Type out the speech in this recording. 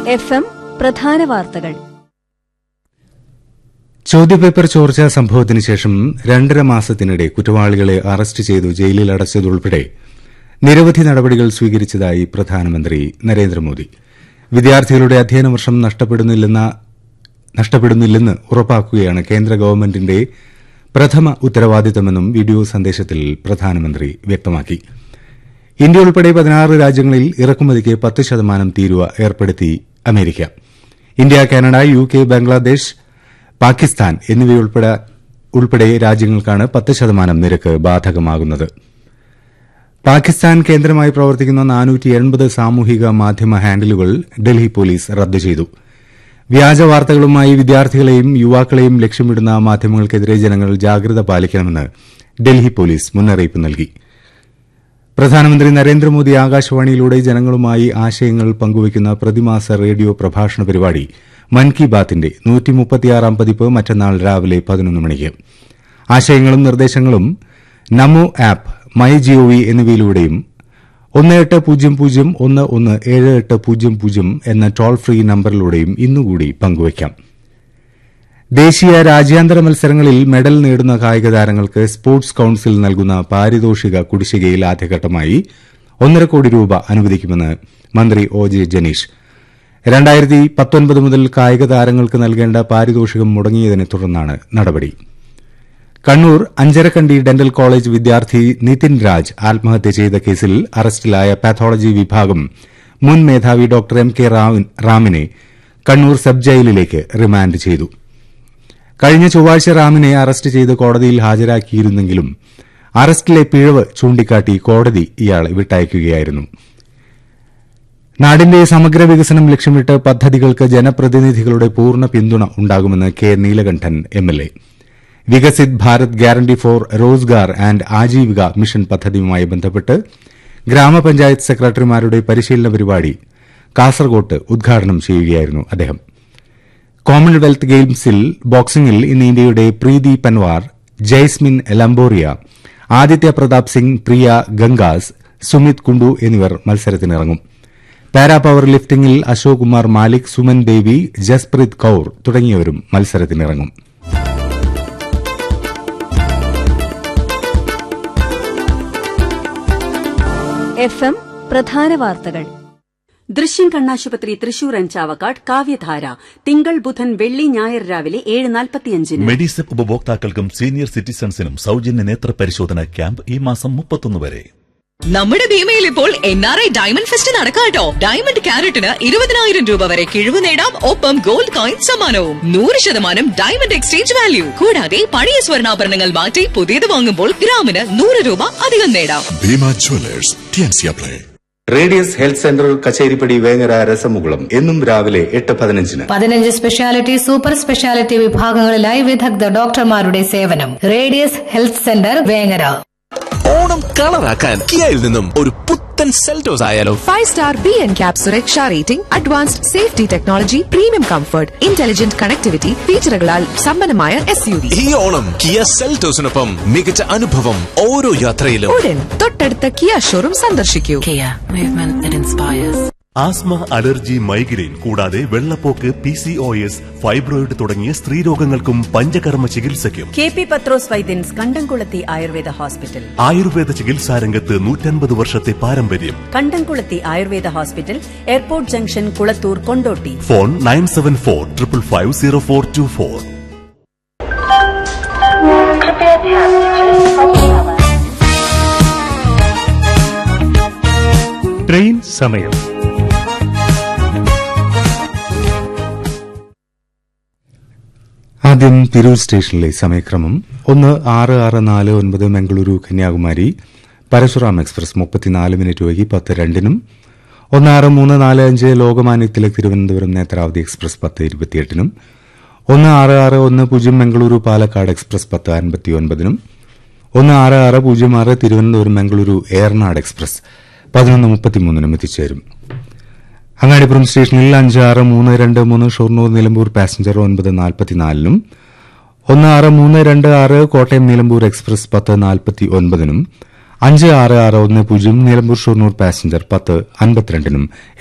F M പ്രധാന വാർത്തകൾ ചോദ്യപേപ്പർ ചോർച്ചാ സംഭവത്തിന് ശേഷം രണ്ടര മാസത്തിനിടെ കുറ്റവാളികളെ അറസ്റ്റ് ചെയ്തു ജയിലിൽ അടച്ചതുൾപ്പെടെ നിരവധി നടപടികൾ സ്വീകരിച്ചതായി പ്രധാനമന്ത്രി നരേന്ദ്രമോദി വിദ്യാർത്ഥികളുടെ അധ്യയന വർഷം നഷ്ടപ്പെടുന്നില്ലെന്ന നഷ്ടപ്പെടുന്നില്ലെന്ന് ഉറപ്പാക്കുകയാണ് കേന്ദ്ര ഗവൺമെന്റിന്റെ പ്രഥമ ഉത്തരവാദിത്തമെന്നും വീഡിയോ സന്ദേശത്തിൽ പ്രധാനമന്ത്രി വ്യക്തമാക്കി ഇന്ത്യ ഉൾപ്പെടെ പതിനാറ് രാജ്യങ്ങളിൽ ഇറക്കുമതിക്ക് പത്ത് ശതമാനം തീരുവ ഏർപ്പെടുത്തി America India Canada U K Bangladesh Pakistan എന്നിവയുൾപ്പെടെ ഉൾപ്പെടെ രാജ്യങ്ങൾക്കാണ് പത്ത് ശതമാനം നിരക്ക് ബാധകമാകുന്നത് പാകിസ്ഥാൻ കേന്ദ്രമായി പ്രവർത്തിക്കുന്ന നാനൂറ്റി എൺപത് സാമൂഹിക മാധ്യമ ഹാൻഡിലുകൾ ഡൽഹി പോലീസ് റദ്ദു ചെയ്തു വ്യാജ വാർത്തകളുമായി വിദ്യാർത്ഥികളെയും യുവാക്കളെയും ലക്ഷ്യമിടുന്ന മാധ്യമങ്ങൾക്കെതിരെ ജനങ്ങൾ ജാഗ്രത പാലിക്കണമെന്ന് ഡൽഹി പോലീസ് മുന്നറിയിപ്പ് നൽകി പ്രധാനമന്ത്രി നരേന്ദ്രമോദി ആകാശവാണിയിലൂടെ ജനങ്ങളുമായി ആശയങ്ങൾ പങ്കുവയ്ക്കുന്ന പ്രതിമാസ റേഡിയോ പ്രഭാഷണ പരിപാടി മൻ കി ബാത്തിന്റെ നൂറ്റിമുപ്പത്തിയാറാം പതിപ്പ് മറ്റന്നാൾ രാവിലെ പതിനൊന്ന് മണിക്ക് ആശയങ്ങളും നിർദ്ദേശങ്ങളും നമോ ആപ്പ് മൈ ജിഒവി എന്നിവയിലൂടെയും ഒന്ന് എട്ട് പൂജ്യം പൂജ്യം ഒന്ന് ഒന്ന് ഏഴ് എട്ട് പൂജ്യം പൂജ്യം എന്ന ടോൾ ഫ്രീ നമ്പറിലൂടെയും ഇന്നുകൂടി പങ്കുവയ്ക്കാം ദേശീയ രാജ്യാന്തര മത്സരങ്ങളിൽ മെഡൽ നേടുന്ന കായിക താരങ്ങൾക്ക് സ്പോർട്സ് കൌൺസിൽ നൽകുന്ന പാരിതോഷിക കുടിശ്ശികയിൽ ആദ്യഘട്ടമായി ഒന്നര കോടി രൂപ അനുവദിക്കുമെന്ന് മന്ത്രി ഒ ജെ ജനീഷ് രണ്ടായിരത്തി പത്തൊൻപത് മുതൽ കായിക താരങ്ങൾക്ക് നൽകേണ്ട പാരിതോഷികം മുടങ്ങിയതിനെ തുടർന്നാണ് നടപടി കണ്ണൂർ അഞ്ചരക്കണ്ടി ഡെന്റൽ കോളേജ് വിദ്യാർത്ഥി നിതിൻ രാജ് ആത്മഹത്യ ചെയ്ത കേസിൽ അറസ്റ്റിലായ പാത്തോളജി വിഭാഗം മുൻ മേധാവി ഡോക്ടർ എം കെ റാമിനെ കണ്ണൂർ സബ് ജയിലിലേക്ക് റിമാൻഡ് ചെയ്തു കഴിഞ്ഞ ചൊവ്വാഴ്ച റാമിനെ അറസ്റ്റ് ചെയ്ത് കോടതിയിൽ ഹാജരാക്കിയിരുന്നെങ്കിലും അറസ്റ്റിലെ പിഴവ് ചൂണ്ടിക്കാട്ടി കോടതി ഇയാളെ വിട്ടയക്കുകയായിരുന്നു നാടിന്റെ സമഗ്ര വികസനം ലക്ഷ്യമിട്ട് പദ്ധതികൾക്ക് ജനപ്രതിനിധികളുടെ പൂർണ്ണ പിന്തുണ ഉണ്ടാകുമെന്ന് K Neelakandan MLA Viksit Bharat guarantee for Rozgar and Ajeevika mission പദ്ധതിയുമായി ബന്ധപ്പെട്ട് ഗ്രാമപഞ്ചായത്ത് സെക്രട്ടറിമാരുടെ പരിശീലന പരിപാടി കാസർകോട്ട് ഉദ്ഘാടനം ചെയ്യുകയായിരുന്നു അദ്ദേഹം കോമൺവെൽത്ത് ഗെയിംസിൽ ബോക്സിംഗിൽ ഇന്ന് ഇന്ത്യയുടെ പ്രീതി പൻവാർ ജയ്സ്മിൻ ലംബോറിയ ആദിത്യ പ്രതാപ് സിംഗ് പ്രിയ ഗംഗാസ് സുമിത് കുണ്ടു എന്നിവർ മത്സരത്തിനിറങ്ങും പാരാ പവർ ലിഫ്റ്റിംഗിൽ അശോക് കുമാർ മാലിക് സുമൻ ദേവി ജസ്പ്രീത് കൌർ തുടങ്ങിയവരും മത്സരത്തിനിറങ്ങും എഫ് എം പ്രധാന വാർത്തകൾ ദൃശ്യം കണ്ണാശുപത്രി തൃശൂർ ആൻഡ് ചാവക്കാട് കാവ്യധാര തിങ്കൾ ബുധൻ വെള്ളി ഞായർ രാവിലെ ഏഴ് നാൽപ്പത്തിയഞ്ചിന് മെഡിസെപ്പ് ഉപഭോക്താക്കൾക്കും സീനിയർ സിറ്റിസൺസിനും സൗജന്യ നേത്ര പരിശോധന ക്യാമ്പ് ഈ മാസം മുപ്പത്തൊന്ന് വരെ നമ്മുടെ ഭീമയിൽ ഇപ്പോൾ N R I diamond fest നടക്കാട്ടോ ഡയമണ്ട് ക്യാരറ്റിന് ഇരുപതിനായിരം രൂപ വരെ കിഴിവ് നേടാം ഒപ്പം ഗോൾഡ് കോയിൻ സമ്മാനവും നൂറ് ശതമാനം ഡയമണ്ട് എക്സ്ചേഞ്ച് വാല്യൂ കൂടാതെ പഴയ സ്വർണ്ണാഭരണങ്ങൾ മാറ്റി പുതിയത് വാങ്ങുമ്പോൾ ഗ്രാമിന് നൂറ് രൂപ അധികം നേടാം ഭീമ ജ്വല്ലേഴ്സ് ടിയൻസിയ play radius health centre Kacheripadi Vengara രസമുകുളം എന്നും രാവിലെ എട്ട് പതിനഞ്ചിന് പതിനഞ്ച് സ്പെഷ്യാലിറ്റി സൂപ്പർ സ്പെഷ്യാലിറ്റി വിഭാഗങ്ങളിലായി വിദഗ്ധ ഡോക്ടർമാരുടെ സേവനം radius health centre Vengara Onam കളറാക്കാൻ കിയയിൽ നിന്നും ഒരു പുത്തൻ സെൽറ്റോസ് ആയാലോ five star B N cap സുരക്ഷ rating advanced safety technology premium comfort intelligent connectivity ഫീച്ചറുകളാൽ സമ്പന്നമായ എസ് യു വി ഈ ഓണം കിയ സെൽറ്റോസിനൊപ്പം മികച്ച അനുഭവം ഓരോ യാത്രയിലും ഉടൻ തൊട്ടടുത്ത കിയ ഷോറൂം സന്ദർശിക്കൂ ആസ്മ അലർജി മൈഗ്രെയിൻ കൂടാതെ വെള്ളപ്പോക്ക് P C O S fibroid തുടങ്ങിയ സ്ത്രീരോഗങ്ങൾക്കും പഞ്ചകർമ്മ ചികിത്സയ്ക്കും കെ പി പത്രോസ് വൈദ്യൻസ് കണ്ടംകുളത്തി ആയുർവേദ ഹോസ്പിറ്റൽ ആയുർവേദ ചികിത്സാരംഗത്ത് നൂറ്റൻപത് വർഷത്തെ പാരമ്പര്യം Kandamkulathy Ayurveda hospital airport junction Kulathur Kondotty phone nine seven four triple five zero four two four train സമയം ആദ്യം തിരൂർ സ്റ്റേഷനിലെ സമയക്രമം ഒന്ന് ആറ് ആറ് നാല് ഒൻപത് മംഗളൂരു കന്യാകുമാരി പരശുറാം എക്സ്പ്രസ് മുപ്പത്തിനാല് മിനിറ്റ് വൈകി പത്ത് രണ്ടിനും ഒന്ന് ആറ് മൂന്ന് നാല് അഞ്ച് ലോകമാന്യ തിലക് തിരുവനന്തപുരം നേത്രാവതി എക്സ്പ്രസ് പത്ത് ഇരുപത്തിയെട്ടിനും ഒന്ന് ആറ് ആറ് ഒന്ന് പൂജ്യം മംഗളൂരു പാലക്കാട് എക്സ്പ്രസ് പത്ത് അൻപത്തി ഒൻപതിനും ഒന്ന് ആറ് ആറ് പൂജ്യം ആറ് തിരുവനന്തപുരം മംഗളൂരു ഏർനാട് എക്സ്പ്രസ് പതിനൊന്ന് മുപ്പത്തിമൂന്നിനും എത്തിച്ചേരും അങ്ങാടിപ്പുറം സ്റ്റേഷനിൽ അഞ്ച് ആറ് മൂന്ന് രണ്ട് മൂന്ന് ഷൊർണൂർ നിലമ്പൂർ പാസഞ്ചർ ഒൻപത് നാൽപ്പത്തിനാലിനും ഒന്ന് ആറ് മൂന്ന് രണ്ട് ആറ് കോട്ടയം നിലമ്പൂർ എക്സ്പ്രസ് പത്ത് നാൽപ്പത്തി ഒൻപതിനും അഞ്ച് ആറ് ആറ് ഒന്ന് പൂജ്യം നിലമ്പൂർ ഷൊർണൂർ പാസഞ്ചർ പത്ത് അൻപത്തിരണ്ടിനും